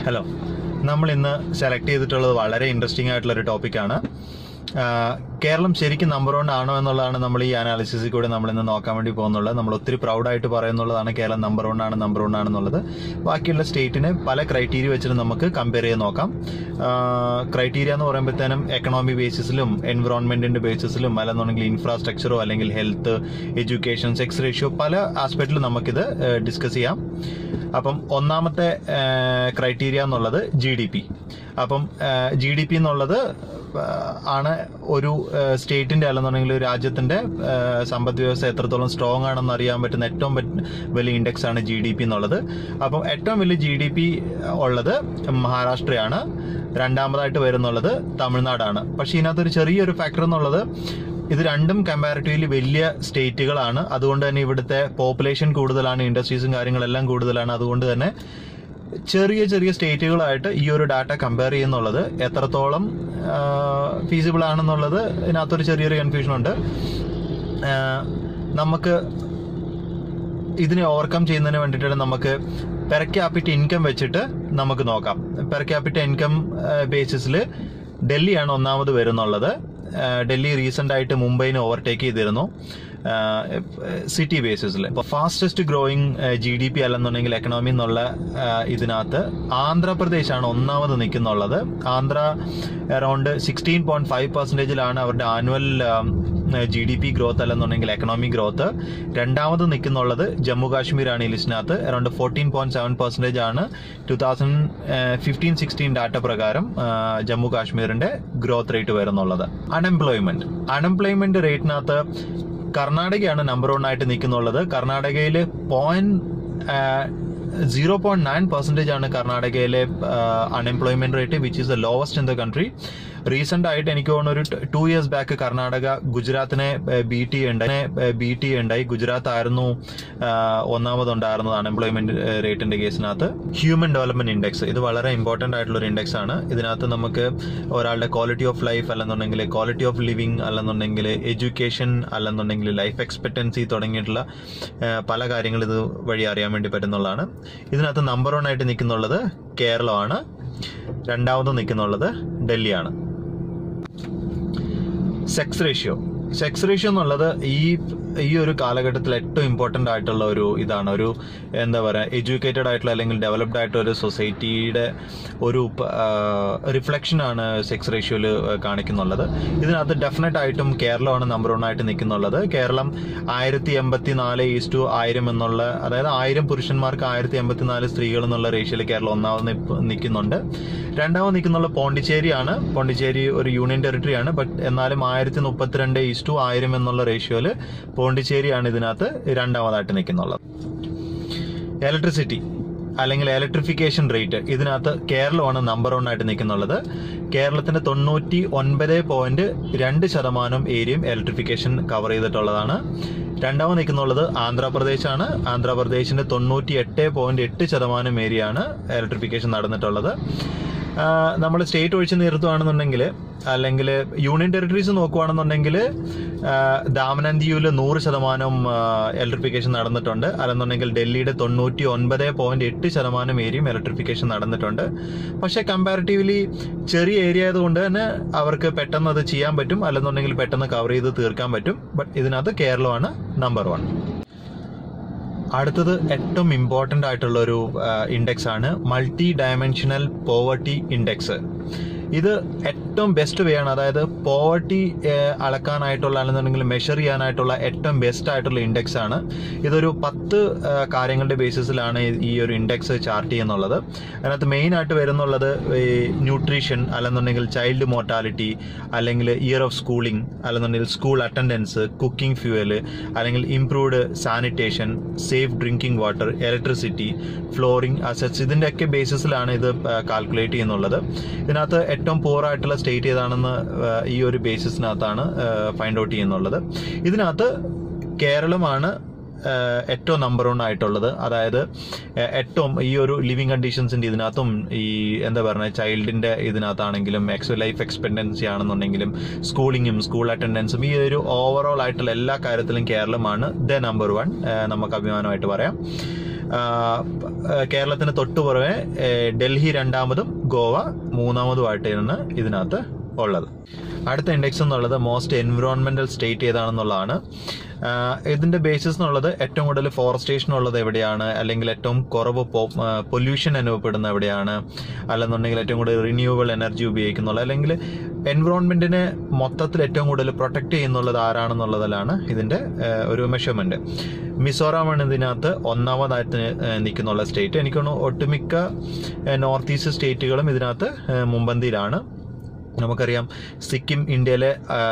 hello നമ്മൾ ഇന്ന് select ചെയ്തിട്ടുള്ളത് വളരെ ഇൻട്രസ്റ്റിംഗ് ആയിട്ടുള്ള ഒരു ടോപ്പിക്കാണ് കേരളം ശരിക്കും നമ്പർ വൺ ആണോ എന്നുള്ളതാണ് നമ്മൾ ഈ അനാലിസിസിൽ കൂടെ നമ്മൾ ഇന്ന് നോക്കാൻ വേണ്ടി പോകുന്നുള്ളത് നമ്മൾ ഒത്തിരി പ്രൗഡായിട്ട് പറയുന്നുള്ളതാണ് കേരളം നമ്പർ വൺ ആണ് നമ്പർ വൺ ആണെന്നുള്ളത് ബാക്കിയുള്ള സ്റ്റേറ്റിനെ പല ക്രൈറ്റീരിയ വെച്ചിട്ട് നമുക്ക് കമ്പയർ ചെയ്ത് നോക്കാം ക്രൈറ്റീരിയ എന്ന് പറയുമ്പോഴത്തേനും എക്കണോമി ബേസിസിലും എൻവിറോൺമെന്റിന്റെ ബേസിസിലും അല്ലെന്നുണ്ടെങ്കിൽ ഇൻഫ്രാസ്ട്രക്ചറോ അല്ലെങ്കിൽ ഹെൽത്ത് എഡ്യൂക്കേഷൻ സെക്സ് റേഷ്യോ പല ആസ്പെക്റ്റിലും നമുക്കിത് ഡിസ്കസ് ചെയ്യാം അപ്പം ഒന്നാമത്തെ ക്രൈറ്റീരിയ എന്നുള്ളത് ജി ഡി പി അപ്പം ജി ഡി പി എന്നുള്ളത് ആണ് ഒരു സ്റ്റേറ്റിന്റെ അല്ലെന്നുണ്ടെങ്കിൽ ഒരു രാജ്യത്തിന്റെ സമ്പദ് വ്യവസ്ഥ എത്രത്തോളം സ്ട്രോങ് ആണെന്ന് അറിയാൻ പറ്റുന്ന ഏറ്റവും വലിയ ഇൻഡെക്സ് ആണ് ജി ഡി പി എന്നുള്ളത് അപ്പം ഏറ്റവും വലിയ ജി ഡി പി ഉള്ളത് മഹാരാഷ്ട്രയാണ് രണ്ടാമതായിട്ട് വരുന്നുള്ളത് തമിഴ്നാടാണ് പക്ഷെ ഇതിനകത്തൊരു ചെറിയൊരു ഫാക്ടർ എന്നുള്ളത് ഇത് രണ്ടും കമ്പാരിറ്റീവ്ലി വലിയ സ്റ്റേറ്റുകളാണ് അതുകൊണ്ട് തന്നെ ഇവിടുത്തെ പോപ്പുലേഷൻ കൂടുതലാണ് ഇൻഡസ്ട്രീസും കാര്യങ്ങളെല്ലാം കൂടുതലാണ് അതുകൊണ്ട് തന്നെ ചെറിയ ചെറിയ സ്റ്റേറ്റുകളായിട്ട് ഈ ഒരു ഡാറ്റ കമ്പയർ ചെയ്യുന്നുള്ളത് എത്രത്തോളം ഫീസിബിൾ ആണെന്നുള്ളത് ഇതിനകത്തൊരു ചെറിയൊരു കൺഫ്യൂഷൻ ഉണ്ട് നമുക്ക് ഇതിനെ ഓവർകം ചെയ്യുന്നതിന് വേണ്ടിയിട്ട് നമുക്ക് പെർ ക്യാപിറ്റ ഇൻകം വെച്ചിട്ട് നമുക്ക് നോക്കാം പെർ ക്യാപിറ്റ ഇൻകം ബേസിസിൽ ഡൽഹിയാണ് ഒന്നാമത് വരുന്നുള്ളത് ഡൽഹി റീസെന്റ് ആയിട്ട് മുംബൈനെ ഓവർടേക്ക് ചെയ്തിരുന്നു സിറ്റി ബേസിസിൽ fastest growing G D P അല്ലെന്നുണ്ടെങ്കിൽ എക്കണോമി എന്നുള്ള ഇതിനകത്ത് ആന്ധ്രാപ്രദേശാണ് ഒന്നാമത് നിൽക്കുന്നുള്ളത് Andhra around sixteen point five പെർസെന്റേജിലാണ് അവരുടെ annual G D P growth അല്ലെന്നുണ്ടെങ്കിൽ എക്കണോമിക് ഗ്രോത്ത് രണ്ടാമത് നിൽക്കുന്നുള്ളത് ജമ്മു കാശ്മീരാണ് ഈ ലിസ്റ്റിനകത്ത് around fourteen point seven percentage ആണ് two thousand fifteen sixteen data പ്രകാരം ജമ്മു കാശ്മീരിന്റെ ഗ്രോത്ത് റേറ്റ് വരുന്നുള്ളത് അൺഎംപ്ലോയ്മെന്റ് അൺഎംപ്ലോയ്മെന്റ് റേറ്റിനകത്ത് കർണാടകയാണ് നമ്പർ വൺ ആയിട്ട് നിൽക്കുന്നുള്ളത് കർണാടകയിൽ point zero point nine percentage ആണ് കർണാടകയിലെ unemployment rate which is the lowest in the country recent ആയിട്ട് എനിക്ക് തോന്നുന്നു ഒരു ടു ഇയേഴ്സ് ബാക്ക് കർണാടക ഗുജറാത്തിനെ ബീറ്റ് ചെയ്യണ്ടായി ബീറ്റ് ചെയ്യണ്ടായി ഗുജറാത്ത് ആയിരുന്നു ഒന്നാമതുണ്ടായിരുന്നത് അൺഎംപ്ലോയ്മെന്റ് റേറ്റിന്റെ കേസിനകത്ത് ഹ്യൂമൻ ഡെവലപ്മെന്റ് ഇൻഡെക്സ് ഇത് വളരെ ഇമ്പോർട്ടന്റ് ആയിട്ടുള്ള ഒരു ഇൻഡെക്സ് ആണ് ഇതിനകത്ത് നമുക്ക് ഒരാളുടെ ക്വാളിറ്റി ഓഫ് ലൈഫ് അല്ലെന്നുണ്ടെങ്കിൽ ക്വാളിറ്റി ഓഫ് ലിവിംഗ് അല്ലെന്നുണ്ടെങ്കിൽ എഡ്യൂക്കേഷൻ അല്ലെന്നുണ്ടെങ്കിൽ ലൈഫ് എക്സ്പെക്ടൻസി തുടങ്ങിയിട്ടുള്ള പല കാര്യങ്ങൾ ഇത് വഴി അറിയാൻ വേണ്ടി പറ്റുന്നുള്ളതാണ് ഇതിനകത്ത് നമ്പർ വൺ ആയിട്ട് നിൽക്കുന്നുള്ളത് കേരളമാണ് രണ്ടാമത് നിൽക്കുന്നുള്ളത് ഡൽഹിയാണ് സെക്സ് റേഷ്യോ സെക്സ് റേഷ്യോ എന്നുള്ളത് ഈ ഈ ഒരു കാലഘട്ടത്തിൽ ഏറ്റവും ഇമ്പോർട്ടന്റ് ആയിട്ടുള്ള ഒരു ഇതാണ് ഒരു എന്താ പറയുക എഡ്യൂക്കേറ്റഡ് ആയിട്ടുള്ള അല്ലെങ്കിൽ ഡെവലപ്ഡ് ആയിട്ടുള്ള ഒരു സൊസൈറ്റിയുടെ ഒരു റിഫ്ലക്ഷൻ ആണ് സെക്സ് റേഷ്യോയിൽ കാണിക്കുന്നുള്ളത് ഇതിനകത്ത് ഡെഫിനറ്റ് ആയിട്ടും കേരളമാണ് നമ്പർ വൺ ആയിട്ട് നിൽക്കുന്നുള്ളത് കേരളം ആയിരത്തി എൺപത്തി നാല് ഈസ്റ്റു ആയിരം എന്നുള്ള അതായത് ആയിരം പുരുഷന്മാർക്ക് ആയിരത്തി എൺപത്തി നാല് സ്ത്രീകൾ എന്നുള്ള റേഷ്യോയിൽ കേരളം ഒന്നാമത് നിൽക്കുന്നുണ്ട് രണ്ടാമത് നിൽക്കുന്നുള്ള പോണ്ടിച്ചേരിയാണ് പോണ്ടിച്ചേരി ഒരു യൂണിയൻ ടെറിട്ടറി ആണ് ബട്ട് എന്നാലും ആയിരത്തി മുപ്പത്തിരണ്ട് ഈസ്റ്റു ആയിരം എന്നുള്ള റേഷ്യോയിൽ പോണ്ടിച്ചേരിയാണ് ഇതിനകത്ത് രണ്ടാമതായിട്ട് നിൽക്കുന്നുള്ളത് ഇലക്ട്രിസിറ്റി അല്ലെങ്കിൽ ഇലക്ട്രിഫിക്കേഷൻ റേറ്റ് ഇതിനകത്ത് കേരളമാണ് നമ്പർ വൺ ആയിട്ട് നിൽക്കുന്നുള്ളത് കേരളത്തിന്റെ തൊണ്ണൂറ്റി ഒൻപത് പോയിന്റ് രണ്ട് ശതമാനം ഏരിയയും ഇലക്ട്രിഫിക്കേഷൻ കവർ ചെയ്തിട്ടുള്ളതാണ് രണ്ടാമത് നിൽക്കുന്നുള്ളത് ആന്ധ്രാപ്രദേശാണ് ആന്ധ്രാപ്രദേശിന്റെ തൊണ്ണൂറ്റി എട്ട് പോയിന്റ് എട്ട് ശതമാനം ഏരിയ ആണ് ഇലക്ട്രിഫിക്കേഷൻ നടന്നിട്ടുള്ളത് നമ്മൾ സ്റ്റേറ്റ് ഒഴിച്ച് നിർത്തുകയാണെന്നുണ്ടെങ്കിൽ അല്ലെങ്കിൽ യൂണിയൻ ടെറിട്ടറീസ് നോക്കുകയാണെന്നുണ്ടെങ്കിൽ ദാമനന്ദിയുവിൽ നൂറ് ശതമാനം ഇലക്ട്രിഫിക്കേഷൻ നടന്നിട്ടുണ്ട് അല്ലെന്നുണ്ടെങ്കിൽ ഡൽഹിയുടെ തൊണ്ണൂറ്റി ഒൻപത് പോയിന്റ് എട്ട് ശതമാനം ഏരിയയും ഇലക്ട്രിഫിക്കേഷൻ നടന്നിട്ടുണ്ട് പക്ഷേ കമ്പാരിറ്റീവ്ലി ചെറിയ ഏരിയ ആയതുകൊണ്ട് തന്നെ അവർക്ക് പെട്ടെന്ന് അത് ചെയ്യാൻ പറ്റും അല്ലെന്നുണ്ടെങ്കിൽ പെട്ടെന്ന് കവർ ചെയ്ത് തീർക്കാൻ പറ്റും ബട്ട് ഇതിനകത്ത് കേരളമാണ് നമ്പർ വൺ അടുത്തത് ഏറ്റവും ഇമ്പോർട്ടന്റ് ആയിട്ടുള്ള ഒരു ഇൻഡെക്സ് ആണ് മൾട്ടി ഡയമെൻഷനൽ പോവർട്ടി ഇൻഡെക്സ് ഇത് ഏറ്റവും ബെസ്റ്റ് വേ ആണ് അതായത് പോവർട്ടി അളക്കാനായിട്ടുള്ള അല്ലെന്നുണ്ടെങ്കിൽ മെഷർ ചെയ്യാനായിട്ടുള്ള ഏറ്റവും ബെസ്റ്റ് ആയിട്ടുള്ള ഇൻഡെക്സ് ആണ് ഇതൊരു പത്ത് കാര്യങ്ങളുടെ ബേസിസിലാണ് ഈ ഒരു ഇൻഡെക്സ് ചാർട്ട് ചെയ്യുന്നുള്ളത് അതിനകത്ത് മെയിൻ ആയിട്ട് വരുന്നുള്ളത് ഈ ന്യൂട്രീഷൻ അല്ലെന്നുണ്ടെങ്കിൽ ചൈൽഡ് മോർട്ടാലിറ്റി അല്ലെങ്കിൽ ഇയർ ഓഫ് സ്കൂളിംഗ് അല്ലെന്നുണ്ടെങ്കിൽ സ്കൂൾ അറ്റൻഡൻസ് കുക്കിംഗ് ഫ്യൂവല് അല്ലെങ്കിൽ improved sanitation safe drinking water electricity flooring assets ഇതിൻ്റെയൊക്കെ ബേസിസിലാണ് ഇത് കാൽക്കുലേറ്റ് ചെയ്യുന്നുള്ളത് ഇതിനകത്ത് ഏറ്റവും പൂർ ആയിട്ടുള്ള സ്റ്റേറ്റ് ഏതാണെന്ന് ഈ ഒരു ബേസിസിനകത്താണ് ഫൈൻഡ് ഔട്ട് ചെയ്യുന്നുള്ളത് ഇതിനകത്ത് കേരളമാണ് ഏറ്റവും നമ്പർ വൺ ആയിട്ടുള്ളത് അതായത് ഏറ്റവും ഈ ഒരു ലിവിങ് കണ്ടീഷൻസിന്റെ ഇതിനകത്തും ഈ എന്താ പറയുക ചൈൽഡിന്റെ ഇതിനകത്താണെങ്കിലും എക്സ് ലൈഫ് എക്സ്പെക്ടൻസി ആണെന്നുണ്ടെങ്കിലും സ്കൂളിങ്ങും സ്കൂൾ അറ്റൻഡൻസും ഈ ഒരു ഓവറോൾ ആയിട്ടുള്ള എല്ലാ കാര്യത്തിലും കേരളമാണ് ദ നമ്പർ വൺ നമുക്ക് അഭിമാനമായിട്ട് പറയാം ആ, ആ, കേരളത്തിന് തൊട്ടു പുറമെ ഏ, ഡൽഹി രണ്ടാമതും ഗോവ മൂന്നാമതുമായിട്ടാണ് ഇതിനകത്ത് ഉള്ളത് അടുത്ത ഇൻഡെക്സ് എന്നുള്ളത് മോസ്റ്റ് എൻവിറോൺമെന്റൽ സ്റ്റേറ്റ് ഏതാണെന്നുള്ളതാണ് ആ, ഇതിന്റെ ബേസിസ് എന്നുള്ളത് ഏറ്റവും കൂടുതൽ ഫോറസ്റ്റേഷൻ ഉള്ളത് എവിടെയാണ് അല്ലെങ്കിൽ ഏറ്റവും കുറവ് പൊല്യൂഷൻ അനുഭവപ്പെടുന്ന എവിടെയാണ് അല്ലെന്നുണ്ടെങ്കിൽ ഏറ്റവും കൂടുതൽ റിന്യൂവബിൾ എനർജി ഉപയോഗിക്കുന്നുള്ള അല്ലെങ്കിൽ എൻവിറോൺമെന്റിനെ മൊത്തത്തിൽ ഏറ്റവും കൂടുതൽ പ്രൊട്ടക്ട് ചെയ്യുന്നുള്ളത് ആരാണെന്നുള്ളതിലാണ് ഇതിന്റെ ആ, ഒരു മെഷർമെന്റ് മിസോറാമാണ് ഇതിനകത്ത് ഒന്നാമതായിട്ട് ഏഹ്, നിൽക്കുന്നുള്ള സ്റ്റേറ്റ് എനിക്ക് തോന്നുന്നു ഒട്ടുമിക്ക ഏഹ്, നോർത്ത് ഈസ്റ്റ് സ്റ്റേറ്റുകളും ഇതിനകത്ത് ഏഹ്, മുമ്പന്തിയിലാണ് നമുക്കറിയാം സിക്കിം ഇന്ത്യയിലെ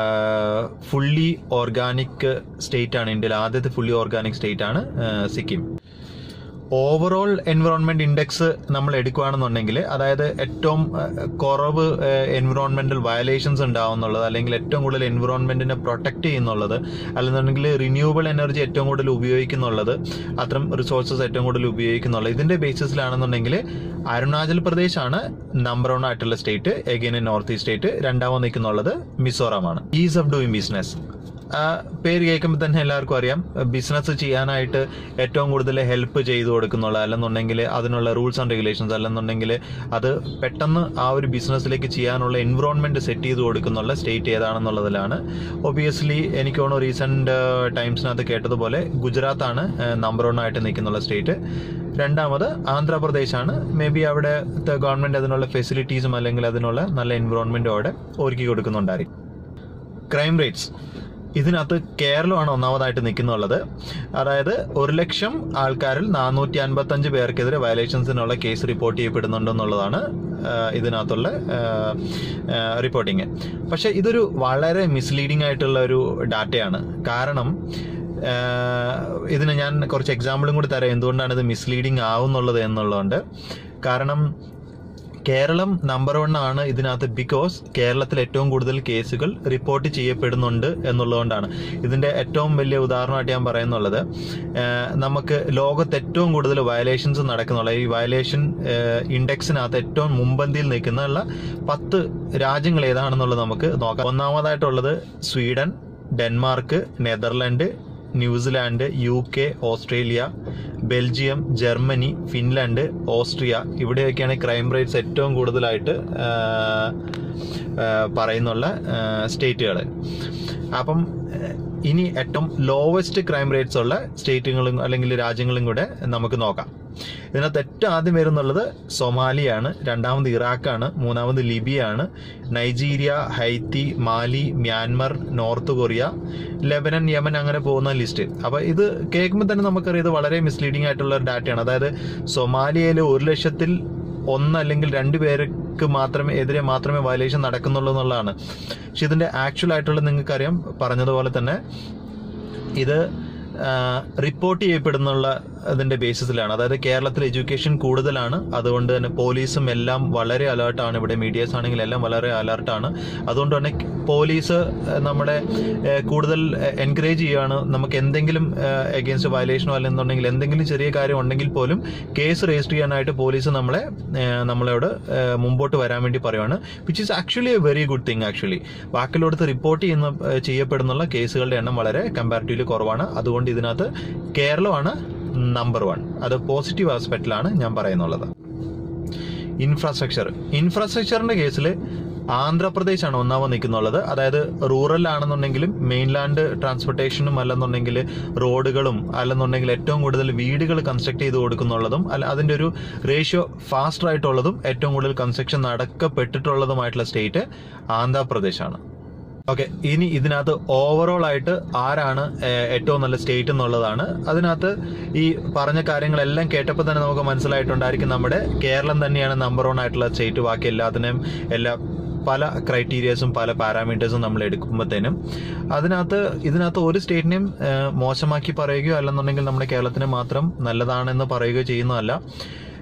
ഫുള്ളി ഓർഗാനിക് സ്റ്റേറ്റ് ആണ് ഇന്ത്യയിലെ ആദ്യത്തെ ഫുള്ളി ഓർഗാനിക് സ്റ്റേറ്റ് ആണ് ഏഹ്, സിക്കിം ഓവറോൾ എൻവിറോൺമെന്റ് ഇൻഡെക്സ് നമ്മൾ എടുക്കുകയാണെന്നുണ്ടെങ്കിൽ അതായത് ഏറ്റവും ഏഹ്, കുറവ് എൻവിറോൺമെന്റൽ വയലേഷൻസ് ഉണ്ടാവുന്നുള്ളത് അല്ലെങ്കിൽ ഏറ്റവും കൂടുതൽ എൻവിറോൺമെന്റിനെ പ്രൊട്ടക്ട് ചെയ്യുന്നുള്ളത് അല്ലെന്നുണ്ടെങ്കിൽ റിന്യൂവബിൾ എനർജി ഏറ്റവും കൂടുതൽ ഉപയോഗിക്കുന്നുള്ളത് അത്തരം റിസോഴ്സസ് ഏറ്റവും കൂടുതൽ ഉപയോഗിക്കുന്നുള്ളത് ഇതിന്റെ ബേസിസിലാണെന്നുണ്ടെങ്കിൽ അരുണാചൽ പ്രദേശ് ആണ് നമ്പർ വൺ ആയിട്ടുള്ള state again north east state രണ്ടാമത് നിൽക്കുന്നുള്ളത് മിസോറാമാണ് ഈസ് ഓഫ് ഡൂയിങ് ബിസിനസ് ആ പേര് കേൾക്കുമ്പോൾ തന്നെ എല്ലാവർക്കും അറിയാം ബിസിനസ് ചെയ്യാനായിട്ട് ഏറ്റവും കൂടുതൽ ഹെൽപ്പ് ചെയ്തു കൊടുക്കുന്നുള്ള അല്ലെന്നുണ്ടെങ്കിൽ അതിനുള്ള റൂൾസ് ആൻഡ് റെഗുലേഷൻസ് അല്ലെന്നുണ്ടെങ്കിൽ അത് പെട്ടെന്ന് ആ ഒരു ബിസിനസ്സിലേക്ക് ചെയ്യാനുള്ള എൻവിറോൺമെന്റ് സെറ്റ് ചെയ്ത് കൊടുക്കുന്നുള്ള സ്റ്റേറ്റ് ഏതാണെന്നുള്ളതിലാണ് ഒബിയസ്ലി എനിക്ക് തോന്നുന്നു റീസെന്റ് ടൈംസിനകത്ത് കേട്ടതുപോലെ ഗുജറാത്താണ് നമ്പർ വൺ ആയിട്ട് നിൽക്കുന്നുള്ള സ്റ്റേറ്റ് രണ്ടാമത് ആന്ധ്രാപ്രദേശാണ് മേ ബി അവിടെ ഗവൺമെന്റ് അതിനുള്ള ഫെസിലിറ്റീസും അല്ലെങ്കിൽ അതിനുള്ള നല്ല എൻവിറോൺമെന്റും അവിടെ ഒരുക്കി കൊടുക്കുന്നുണ്ടായിരിക്കും ക്രൈം റേറ്റ്സ് ഇതിനകത്ത് കേരളമാണ് ഒന്നാമതായിട്ട് നിൽക്കുന്നുള്ളത് അതായത് ഒരു ലക്ഷം ആൾക്കാരിൽ നാനൂറ്റി അൻപത്തി അഞ്ച് പേർക്കെതിരെ വയലേഷൻസിനുള്ള കേസ് റിപ്പോർട്ട് ചെയ്യപ്പെടുന്നുണ്ടെന്നുള്ളതാണ് ആ, ഇതിനകത്തുള്ള റിപ്പോർട്ടിങ് പക്ഷെ ഇതൊരു വളരെ മിസ്ലീഡിംഗ് ആയിട്ടുള്ള ഒരു ഡാറ്റയാണ് കാരണം ആ, ഇതിന് ഞാൻ കുറച്ച് എക്സാമ്പിളും കൂടി തരാം എന്തുകൊണ്ടാണ് ഇത് മിസ്ലീഡിംഗ് ആവുന്നുള്ളത് എന്നുള്ളതുകൊണ്ട് കാരണം കേരളം നമ്പർ വൺ ആണ് ഇതിനകത്ത് ബിക്കോസ് കേരളത്തിൽ ഏറ്റവും കൂടുതൽ കേസുകൾ റിപ്പോർട്ട് ചെയ്യപ്പെടുന്നുണ്ട് എന്നുള്ളതുകൊണ്ടാണ് ഇതിന്റെ ഏറ്റവും വലിയ ഉദാഹരണമായിട്ട് ഞാൻ പറയുന്നുള്ളത് ഏഹ് നമുക്ക് ലോകത്ത് ഏറ്റവും കൂടുതൽ വയലേഷൻസ് നടക്കുന്നുള്ള ഈ വയലേഷൻ ഇൻഡെക്സിനകത്ത് ഏറ്റവും മുമ്പന്തിയിൽ നിൽക്കുന്ന പത്ത് രാജ്യങ്ങൾ ഏതാണെന്നുള്ളത് നമുക്ക് നോക്കാം ഒന്നാമതായിട്ടുള്ളത് Sweden Denmark Netherland New Zealand U K Australia Belgium Germany Finland Austria ഇവിടെയൊക്കെയാണ് ക്രൈം റേറ്റ്സ് ഏറ്റവും കൂടുതലായിട്ട് ആ, ആ, പറയുന്നുള്ള സ്റ്റേറ്റുകൾ അപ്പം ആ, ഇനി ഏറ്റവും ലോവസ്റ്റ് ക്രൈം റേറ്റ്സ് ഉള്ള സ്റ്റേറ്റുകളും അല്ലെങ്കിൽ രാജ്യങ്ങളും കൂടെ നമുക്ക് നോക്കാം ഇതിനകത്ത് ഏറ്റവും ആദ്യം വരുന്നുള്ളത് സൊമാലിയാണ് രണ്ടാമത് ഇറാഖാണ് മൂന്നാമത് ലിബിയാണ് Nigeria Haiti Mali Myanmar North Korea Lebanon Yemen അങ്ങനെ പോകുന്ന ലിസ്റ്റ് അപ്പൊ ഇത് കേൾക്കുമ്പോൾ തന്നെ നമുക്കറിയാം ഇത് വളരെ മിസ്ലീഡിംഗ് ആയിട്ടുള്ള ഒരു ഡാറ്റയാണ് അതായത് സൊമാലിയയിൽ ഒരു ലക്ഷത്തിൽ ഒന്ന് അല്ലെങ്കിൽ രണ്ട് പേർക്ക് മാത്രമേ എതിരെ മാത്രമേ വയലേഷൻ നടക്കുന്നുള്ളൂ എന്നുള്ളതാണ് പക്ഷെ ഇതിന്റെ ആക്ച്വൽ ആയിട്ടുള്ള നിങ്ങൾക്കറിയാം പറഞ്ഞതുപോലെ തന്നെ ഇത് റിപ്പോർട്ട് ചെയ്യപ്പെടുന്നുള്ള അതിന്റെ ബേസിസിലാണ് അതായത് കേരളത്തിൽ എഡ്യൂക്കേഷൻ കൂടുതലാണ് അതുകൊണ്ട് തന്നെ പോലീസും എല്ലാം വളരെ അലേർട്ടാണ് ഇവിടെ മീഡിയസ് ആണെങ്കിൽ എല്ലാം വളരെ അലേർട്ടാണ് അതുകൊണ്ട് തന്നെ പോലീസ് ഏഹ്, നമ്മുടെ ഏഹ്, കൂടുതൽ എൻകറേജ് ചെയ്യുകയാണ് നമുക്ക് എന്തെങ്കിലും എഗെയിൻസ്റ്റ് വയലേഷനോ അല്ലെന്നുണ്ടെങ്കിൽ എന്തെങ്കിലും ചെറിയ കാര്യം ഉണ്ടെങ്കിൽ പോലും കേസ് രജിസ്റ്റർ ചെയ്യാനായിട്ട് പോലീസ് നമ്മളെ ഏഹ്, നമ്മളോട് ഏഹ്, മുമ്പോട്ട് വരാൻ വേണ്ടി പറയുവാണ് which is actually a very good thing actually ബാക്കിയുള്ളടത്ത് റിപ്പോർട്ട് ചെയ്യുന്ന ഏഹ്, ചെയ്യപ്പെടുന്നുള്ള കേസുകളുടെ എണ്ണം വളരെ കമ്പാരിറ്റീവ്ലി കുറവാണ് അതുകൊണ്ട് ഇതിനകത്ത് കേരളമാണ് നമ്പർ വൺ അത് പോസിറ്റീവ് ആസ്പെക്റ്റിലാണ് ഞാൻ പറയുന്നുള്ളത് ഇൻഫ്രാസ്ട്രക്ചർ ഇൻഫ്രാസ്ട്രക്ചറിന്റെ കേസിൽ ആന്ധ്രാപ്രദേശാണ് ഒന്നാമത് നിൽക്കുന്നുള്ളത് അതായത് റൂറൽ ആണെന്നുണ്ടെങ്കിലും മെയിൻലാൻഡ് ട്രാൻസ്പോർട്ടേഷനും അല്ലെന്നുണ്ടെങ്കിൽ റോഡുകളും അല്ലെന്നുണ്ടെങ്കിൽ ഏറ്റവും കൂടുതൽ വീടുകൾ കൺസ്ട്രക്ട് ചെയ്ത് കൊടുക്കുന്നുള്ളതും അല്ല അതിന്റെ ഒരു റേഷ്യോ ഫാസ്റ്റർ ആയിട്ടുള്ളതും ഏറ്റവും കൂടുതൽ കൺസ്ട്രക്ഷൻ നടക്കപ്പെട്ടിട്ടുള്ളതുമായിട്ടുള്ള സ്റ്റേറ്റ് ആന്ധ്രാപ്രദേശാണ് ഓക്കെ ഇനി ഇതിനകത്ത് ഓവറോൾ ആയിട്ട് ആരാണ് ഏഹ്, ഏറ്റവും നല്ല സ്റ്റേറ്റ് എന്നുള്ളതാണ് അതിനകത്ത് ഈ പറഞ്ഞ കാര്യങ്ങളെല്ലാം കേട്ടപ്പോൾ തന്നെ നമുക്ക് മനസ്സിലായിട്ടുണ്ടായിരിക്കും നമ്മുടെ കേരളം തന്നെയാണ് നമ്പർ വൺ ആയിട്ടുള്ള സ്റ്റേറ്റ് ബാക്കി എല്ലാത്തിനെയും എല്ലാ പല ക്രൈറ്റീരിയസും പല പാരാമീറ്റേഴ്സും നമ്മൾ എടുക്കുമ്പോഴത്തേനും അതിനകത്ത് ഇതിനകത്ത് ഒരു സ്റ്റേറ്റിനെയും ഏഹ്, മോശമാക്കി പറയുകയോ അല്ലെന്നുണ്ടെങ്കിൽ നമ്മുടെ കേരളത്തിന് മാത്രം നല്ലതാണെന്ന് പറയുകയോ ചെയ്യുന്നതല്ല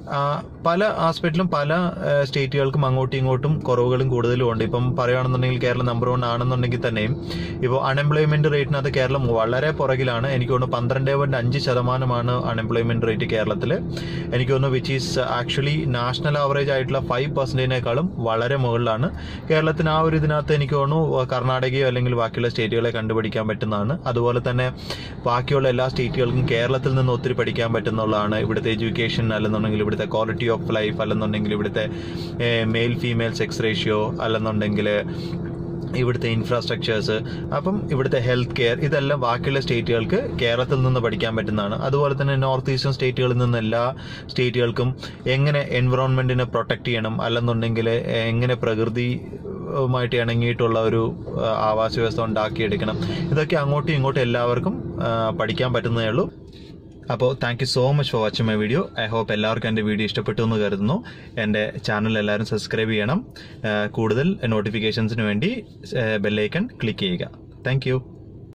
ആ, പല ആസ്പെക്റ്റിലും പല ആ, സ്റ്റേറ്റുകൾക്കും അങ്ങോട്ടും ഇങ്ങോട്ടും കുറവുകളും കൂടുതലും ഉണ്ട് ഇപ്പം പറയുകയാണെന്നുണ്ടെങ്കിൽ കേരളം നമ്പർ വൺ ആണെന്നുണ്ടെങ്കിൽ തന്നെയും ഇപ്പോൾ അൺഎംപ്ലോയ്മെന്റ് റേറ്റിനകത്ത് കേരളം വളരെ പുറകിലാണ് എനിക്ക് തോന്നുന്നു പന്ത്രണ്ട് പോയിന്റ് അഞ്ച് ശതമാനമാണ് അൺഎംപ്ലോയ്മെന്റ് റേറ്റ് കേരളത്തിൽ എനിക്ക് തോന്നുന്നു which is actually national average ആയിട്ടുള്ള ഫൈവ് പെർസെന്റേജിനേക്കാളും വളരെ മുകളിലാണ് കേരളത്തിന് ആ ഒരു ഇതിനകത്ത് എനിക്ക് തോന്നുന്നു കർണാടകയോ അല്ലെങ്കിൽ ബാക്കിയുള്ള സ്റ്റേറ്റുകളെ കണ്ടുപിടിക്കാൻ പറ്റുന്നതാണ് അതുപോലെ തന്നെ ബാക്കിയുള്ള എല്ലാ സ്റ്റേറ്റുകൾക്കും കേരളത്തിൽ നിന്ന് ഒത്തിരി പഠിക്കാൻ പറ്റുന്നുള്ളതാണ് ഇവിടുത്തെ എഡ്യൂക്കേഷൻ അല്ലെന്നുണ്ടെങ്കിൽ ഇവിടുത്തെ ക്വാളിറ്റി ഓഫ് ലൈഫ് അല്ലെന്നുണ്ടെങ്കിൽ ഇവിടുത്തെ മെയിൽ ഫീമെയിൽ സെക്സ് റേഷ്യോ അല്ലെന്നുണ്ടെങ്കിൽ ഇവിടുത്തെ ഇൻഫ്രാസ്ട്രക്ചേഴ്സ് അപ്പം ഇവിടുത്തെ ഹെൽത്ത് കെയർ ഇതെല്ലാം ബാക്കിയുള്ള സ്റ്റേറ്റുകൾക്ക് കേരളത്തിൽ നിന്ന് പഠിക്കാൻ പറ്റുന്നതാണ് അതുപോലെ തന്നെ നോർത്ത് ഈസ്റ്റേൺ സ്റ്റേറ്റുകളിൽ നിന്ന് എല്ലാ സ്റ്റേറ്റുകൾക്കും എങ്ങനെ എൻവിറോൺമെന്റിനെ പ്രൊട്ടക്ട് ചെയ്യണം അല്ലെന്നുണ്ടെങ്കിൽ എങ്ങനെ പ്രകൃതി ുമായിട്ട് ഇണങ്ങിയിട്ടുള്ള ഒരു ആ, ആവാസ വ്യവസ്ഥ ഉണ്ടാക്കിയെടുക്കണം ഇതൊക്കെ അങ്ങോട്ടും ഇങ്ങോട്ടും എല്ലാവർക്കും ആ, പഠിക്കാൻ പറ്റുന്നതേ ഉള്ളൂ അപ്പോൾ thank you so much for watching my video I hope എല്ലാവർക്കും എൻ്റെ വീഡിയോ ഇഷ്ടപ്പെട്ടു എന്ന് കരുതുന്നു എൻ്റെ ചാനൽ എല്ലാവരും സബ്സ്ക്രൈബ് ചെയ്യണം ആ, കൂടുതൽ നോട്ടിഫിക്കേഷൻസിന് വേണ്ടി ബെല്ലൈക്കൺ ക്ലിക്ക് ചെയ്യുക താങ്ക് യു